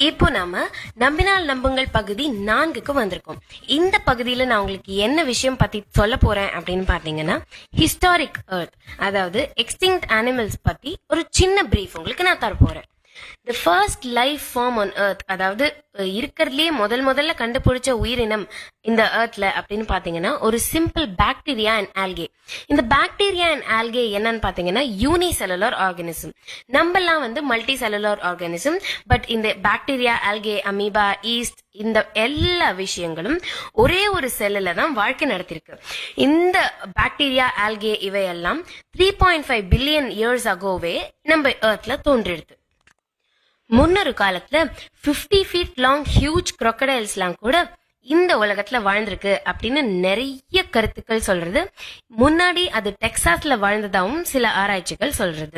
இப்போ நாம நம்பினால் நம்புங்கள் பகுதி நான்குக்கு வந்திருக்கோம் இந்த பகுதியில நான் உங்களுக்கு என்ன விஷயம் பத்தி சொல்ல போறேன் அப்படின்னு பாத்தீங்கன்னா ஹிஸ்டாரிக் எர்த் அதாவது எக்ஸ்டிங்க்ட் அனிமல்ஸ் பத்தி ஒரு சின்ன பிரீஃப் உங்களுக்கு நான் தர போறேன் the first life form on earth அதாவது அஹ், இருக்கிறதுலயே முதல் முதல்ல கண்டுபிடிச்ச உயிரினம் இந்த எர்த்ல அப்படின்னு பாத்தீங்கன்னா ஒரு சிம்பிள் பாக்டீரியா அண்ட் ஆல்கே இந்த பாக்டீரியா அண்ட் ஆல்கே என்னன்னு பாத்தீங்கன்னா யூனி செல்லுலர் ஆர்கானிசம் நம்மலாம் வந்து மல்டி செல்லுலர் ஆர்கானிசம் பட் இந்த பாக்டீரியா ஆல்கே அமீபா ஈஸ்ட் இந்த எல்லா விஷயங்களும் ஒரே ஒரு செல்லுல தான் வாழ்க்கை நடத்திருக்கு இந்த பாக்டீரியா ஆல்கே இவையெல்லாம் three point five billion years அகோவே நம்ம எர்த்ல தோன்றிடுது முன்னொரு காலத்துல 50 ஃபீட் லாங் ஹியூஜ் crocodiles-லாம் கூட இந்த உலகத்துல வாழ்ந்திருக்கு அப்படின்னு நிறைய கருத்துக்கள் சொல்றது முன்னாடி அது டெக்சாஸ்ல வாழ்ந்ததாவும் சில ஆராய்ச்சிகள் சொல்றது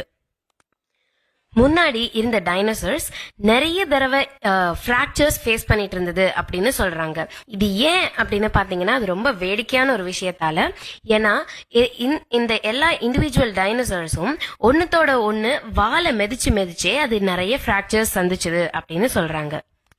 முன்னாடி இருந்த டைனோசர்ஸ் நிறைய தடவை ஃப்ராக்சர்ஸ் ஃபேஸ் பண்ணிட்டு இருந்தது அப்படின்னு சொல்றாங்க இது ஏன் அப்படின்னு பாத்தீங்கன்னா அது ரொம்ப வேடிக்கையான ஒரு விஷயத்தால ஏன்னா இ- இந்த- இந்த எல்லா இண்டிவிஜுவல் டைனோசர்ஸும் ஒன்னுத்தோட ஒன்னு வாழை மிதிச்சு மிதிச்சே அது நிறைய ஃப்ராக்சர்ஸ் சந்திச்சுது அப்படின்னு சொல்றாங்க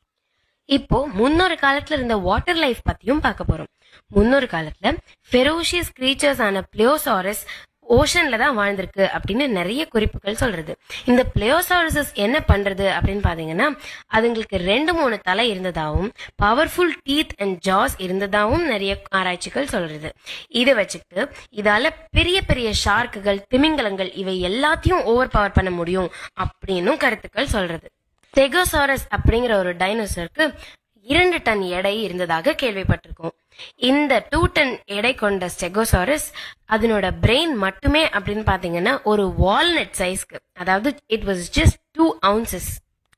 இப்போ முன்னொரு காலத்துல இருந்த வாட்டர் லைஃப் பத்தியும் பார்க்க போறோம் முன்னொரு காலத்துல ஃபெரோஷியஸ் கிரீச்சர்ஸ் ஆன பிளியோசாரஸ் ஓஷன்ல தான் வாழ்ந்திருக்கு அப்படின்னு நிறைய குறிப்புகள் சொல்றது இந்த பிளேயோசாரசஸ் என்ன பண்றது அப்படின்னு பாத்தீங்கன்னா அதுங்களுக்கு ரெண்டு மூணு தலை இருந்ததாவும் பவர்ஃபுல் டீத் அண்ட் ஜாஸ் இருந்ததாவும் நிறைய ஆராய்ச்சிகள் சொல்றது இதை வச்சுக்கிட்டு இதால பெரிய பெரிய ஷார்க்குகள் திமிங்கலங்கள் இவை எல்லாத்தையும் ஓவர் பவர் பண்ண முடியும் அப்படின்னும் கருத்துக்கள் சொல்றது ஸ்டெகோசாரஸ் அப்படிங்கிற ஒரு டைனோசருக்கு இரண்டு டன் எடை இருந்ததாக கேள்விப்பட்டிருக்கோம் இந்த டூ டன் எடை கொண்ட ஸ்டெகோசாரஸ் அதனோட பிரெயின் மட்டுமே அப்படின்னு பாத்தீங்கன்னா ஒரு வால்நட் சைஸ்க்கு அதாவது it was just two ounces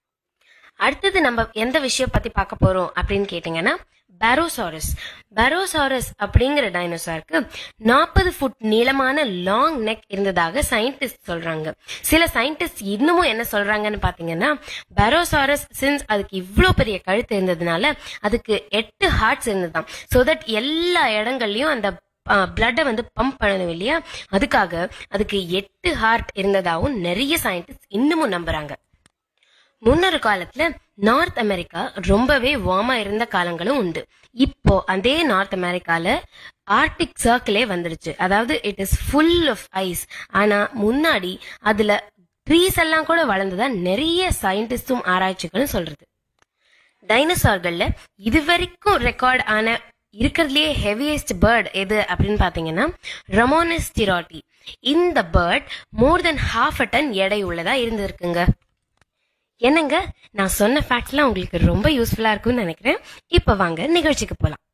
அடுத்தது நம்ம எந்த விஷயம் பத்தி பார்க்க போறோம் அப்படின்னு கேட்டீங்கன்னா பரோசாரஸ் பரோசாரஸ் அப்படிங்கிற டைனோசாருக்கு நாற்பது ஃபுட் நீளமான லாங் நெக் இருந்ததாக சயின்டிஸ்ட் சொல்றாங்க சில சயின்டிஸ்ட் இன்னமும் என்ன சொல்றாங்கன்னு பாத்தீங்கன்னா பரோசாரஸ் சின்ஸ் அதுக்கு இவ்ளோ பெரிய கழுத்து இருந்ததுனால அதுக்கு எட்டு ஹார்ட்ஸ் இருந்ததாம் சோ தட் எல்லா இடங்கள்லயும் அந்த பிளட்டை வந்து பம்ப் பண்ணணும் இல்லையா அதுக்காக அதுக்கு எட்டு ஹார்ட் இருந்ததாகவும் நிறைய சயின்டிஸ்ட் இன்னமும் நம்புறாங்க முன்னொரு காலத்துல நார்த் அமெரிக்கா ரொம்பவே வார்மா இருந்த காலங்களும் உண்டு இப்போ அதே நார்த் அமெரிக்கால ஆர்டிக் சர்க்கிளே வந்துடுச்சு அதாவது it is full of ice ஆனா முன்னாடி அதுல ட்ரீஸ் எல்லாம் கூட வளர்ந்ததா நிறைய சயின்டிஸ்டும் ஆராய்ச்சிகளும் சொல்றது டைனோசார்கள்ல இதுவரைக்கும் ரெக்கார்ட் ஆன இருக்கிறதுலயே ஹெவியஸ்ட் பேர்ட் எது அப்படின்னு பாத்தீங்கன்னா ரமோனஸ் திராட்டி இந்த bird more than half a ton எடை உள்ளதா இருந்திருக்குங்க என்னங்க நான் சொன்ன ஃபேக்ட்ஸ்லாம் உங்களுக்கு ரொம்ப யூஸ்ஃபுல்லா இருக்கும்னு நினைக்கிறேன் இப்ப வாங்க நிகழ்ச்சிக்கு போலாம்